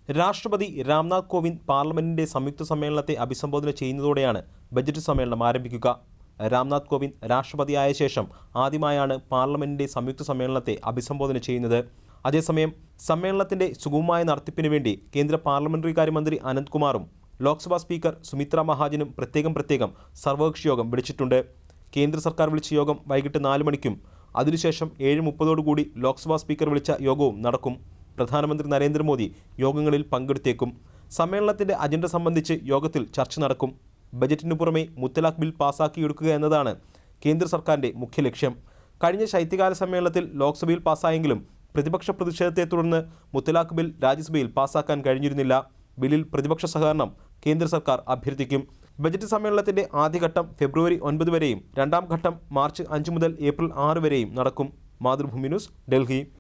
രാഷ്ട്രപതി രാംനാഥ് കോവിന്ദ് പാർലമെന്റിന്റെ സംയുക്ത സമ്മേളനത്തെ അഭിസംബോധന ചെയ്യുന്നതോടെയാണ് ബജറ്റ് സമ്മേളനം ആരംഭിക്കുക രാംനാഥ് കോവിന്ദ് രാഷ്ട്രപതിയായ ശേഷം ആദ്യമായാണ് പാർലമെന്റിന്റെ സംയുക്ത സമ്മേളനത്തെ അഭിസംബോധന ചെയ്യുന്നത് അതേസമയം സമ്മേളനത്തിന്റെ സുഗമമായ നടത്തിപ്പിന് വേണ്ടി കേന്ദ്ര പാർലമെന്ററി കാര്യമന്ത്രി അനന്ത്കുമാറും ലോക്സഭാ സ്പീക്കർ സുമിത്ര മഹാജനും പ്രത്യേകം പ്രത്യേകം സർവകക്ഷി യോഗം വിളിച്ചിട്ടുണ്ട് കേന്ദ്ര സർക്കാർ വിളിച്ച യോഗം വൈകിട്ട് നാല് മണിക്കും അതിനുശേഷം ഏഴ് മുപ്പതോടുകൂടി ലോക്സഭാ സ്പീക്കർ വിളിച്ച യോഗവും നടക്കും പ്രധാനമന്ത്രി നരേന്ദ്രമോദി യോഗങ്ങളിൽ പങ്കെടുത്തേക്കും സമ്മേളനത്തിന്റെ അജണ്ട സംബന്ധിച്ച് യോഗത്തിൽ ചർച്ച നടക്കും ബജറ്റിനു പുറമെ മുത്തലാഖ് ബിൽ പാസാക്കിയെടുക്കുക എന്നതാണ് കേന്ദ്ര സർക്കാരിന്റെ മുഖ്യ ലക്ഷ്യം കഴിഞ്ഞ ശൈത്യകാല സമ്മേളനത്തിൽ ലോക്സഭയിൽ പാസ്സായെങ്കിലും പ്രതിപക്ഷ പ്രതിഷേധത്തെ തുടർന്ന് മുത്തലാഖ് ബിൽ രാജ്യസഭയിൽ പാസാക്കാൻ കഴിഞ്ഞിരുന്നില്ല ബില്ലിൽ പ്രതിപക്ഷ സഹകരണം കേന്ദ്ര സർക്കാർ അഭ്യർത്ഥിക്കും ബജറ്റ് സമ്മേളനത്തിന്റെ ആദ്യഘട്ടം ഫെബ്രുവരി ഒൻപത് വരെയും രണ്ടാം ഘട്ടം മാർച്ച് അഞ്ച് മുതൽ ഏപ്രിൽ ആറ് വരെയും നടക്കും മാതൃഭൂമി ന്യൂസ് ഡൽഹി